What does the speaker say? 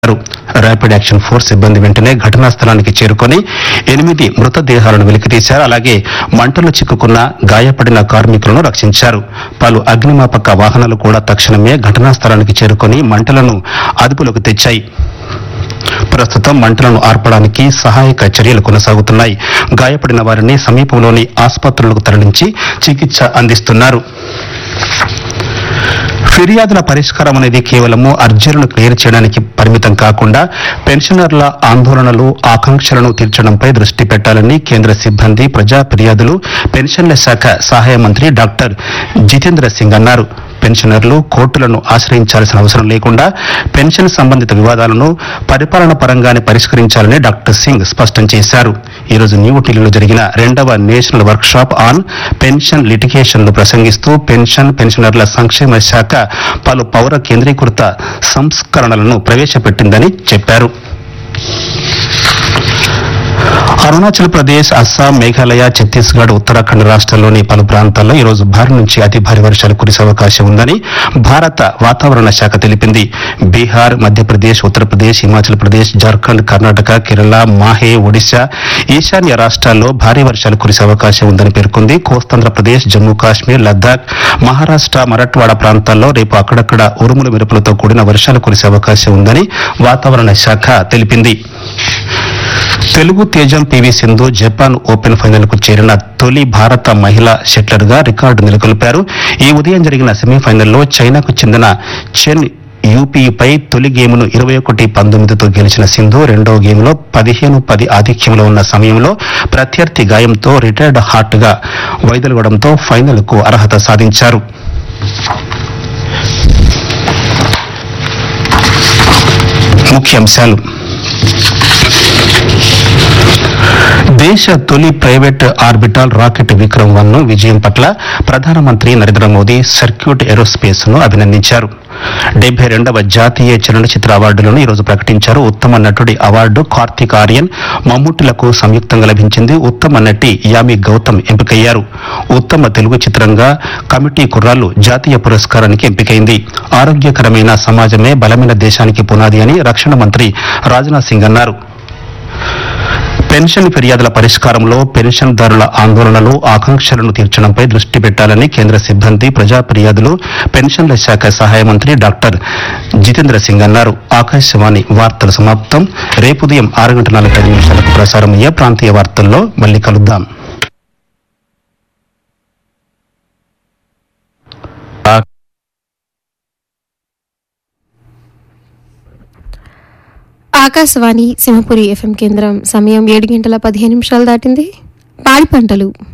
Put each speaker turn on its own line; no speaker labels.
చేశారు rapid action force సిబ్బంది వెంటనే ఘటనా స్థలానికి చేరుకొని ఎనిమిది మృతదేహాలను వెలికితీశారు అలాగే మంటలు చిక్కుకున్న గాయపడిన కార్మికులను రక్షించారు పలు అగ్నిమాపక వాహనాలు కూడా తక్షణమే ఘటనా స్థలానికి చేరుకొని మంటలను అదుపులోకి తెచ్చాయి ప్రస్తుతం మంటలను ఆర్పడానికి సహాయక చర్యలు కొనసాగుతున్నాయి గాయపడిన వారిని సమీపంలోని ఆసుపత్రులకు తరలించి చికిత్స అందిస్తున్నారు ఫిర్యాదుల పరిష్కారం అనేది కేవలము అర్జీలను క్లియర్ చేయడానికి పరిమితం కాకుండా పెన్షనర్ల ఆందోళనలు ఆకాంక్షలను తీర్చడంపై దృష్టి పెట్టాలని కేంద్ర సిబ్బంది ప్రజా ఫిర్యాదులు పెన్షన్ల శాఖ సహాయ మంత్రి డాక్టర్ జితేంద్ర సింగ్ అన్నారు పెన్షనర్లు కోర్టులను ఆశ్రయించాల్సిన అవసరం లేకుండా పెన్షన్ సంబంధిత వివాదాలను పరిపాలన పరంగానే పరిష్కరించాలని డాక్టర్ సింగ్ స్పష్టం చేశారు ఈ రోజు న్యూఢిల్లీలో జరిగిన రెండవ national workshop on pension లిటిగేషన్లు ప్రసంగిస్తూ పెన్షన్ పెన్షనర్ల సంక్షేమ శాఖ పలు పౌర కేంద్రీకృత సంస్కరణలను ప్రవేశపెట్టిందని చెప్పారు అరుణాచల్ ప్రదేశ్ అస్సాం మేఘాలయ ఛత్తీస్గఢ్ ఉత్తరాఖండ్ రాష్ట్రాల్లోని పలు ప్రాంతాల్లో ఈ రోజు భారీ నుంచి అతి భారీ వర్షాలు కురిసే అవకాశం ఉందని భారత వాతావరణ శాఖ తెలిపింది బీహార్ మధ్యప్రదేశ్ ఉత్తరప్రదేశ్ హిమాచల్ ప్రదేశ్ జార్ఖండ్ కర్ణాటక కేరళ మాహే ఒడిశా ఈశాన్య రాష్ట్రాల్లో భారీ వర్షాలు కురిసే అవకాశం ఉందని పేర్కొంది కోస్తాంధ్రప్రదేశ్ జమ్మూ కాశ్మీర్ లద్దాఖ్ మహారాష్ట్ర మరట్వాడ ప్రాంతాల్లో రేపు అక్కడక్కడ ఉరుములు మెరుపులతో కూడిన వర్షాలు కురిసే అవకాశం ఉందని వాతావరణ శాఖ తెలిపింది తెలుగు తేజం PV Sindhu Japan Open final కు చేరిన తొలి భారత మహిళా షట్లర్ గా రికార్డు నెలకొల్పారు ఈ ఉదయం జరిగిన సెమీఫైనల్లో చైనాకు చెందిన చెన్ యూపీపై తొలి గేమ్ను ఇరవై ఒకటి పంతొమ్మిదితో గెలిచిన సింధు రెండో గేమ్లో పదిహేను పది ఆధిక్యంలో ఉన్న సమయంలో ప్రత్యర్థి గాయంతో రిటైర్డ్ హార్ట్ గా వైదొలగడంతో ఫైనల్ కు అర్హత సాధించారు ముఖ్యాంశాలు దేశ తొలి private orbital rocket Vikram one ను విజయం పట్ల ప్రధానమంత్రి నరేంద్ర మోదీ సర్క్యూట్ ఏరోస్పేస్ ను అభినందించారు డెబ్బై రెండవ జాతీయ చలనచిత్ర అవార్డులను ఈరోజు ప్రకటించారు ఉత్తమ నటుడి అవార్డు కార్తీక్ ఆర్యన్ మమ్ముట్టిలకు సంయుక్తంగా లభించింది ఉత్తమ నటి యామి గౌతమ్ ఎంపికయ్యారు ఉత్తమ తెలుగు చిత్రంగా కమిటీ కుర్రాళ్ళు జాతీయ పురస్కారానికి ఎంపికైంది ఆరోగ్యకరమైన సమాజమే బలమైన దేశానికి పునాది అని రక్షణ మంత్రి రాజ్నాథ్ సింగ్ అన్నారు పెన్షన్ ఫిర్యాదుల పరిష్కారంలో పెన్షన్దారుల ఆందోళనలు ఆకాంక్షలను తీర్చడంపై దృష్టి పెట్టాలని కేంద్ర సిబ్బంది ప్రజా ఫిర్యాదులు పెన్షన్ల శాఖ సహాయ మంత్రి డాక్టర్ జితేంద్ర సింగ్ అన్నారు ఆకాశవాణి వార్తలు సమాప్తం రేపు ఉదయం ఆరు గంటల నలభై ఐదు నిమిషాలకు ప్రసారమయ్యే ప్రాంతీయ వార్తల్లో మళ్ళీ కలుద్దాం
ఆకాశవాణి సింహపురి ఎఫ్ఎం కేంద్రం సమయం ఏడు గంటల పదిహేను నిమిషాలు దాటింది పాడి పంటలు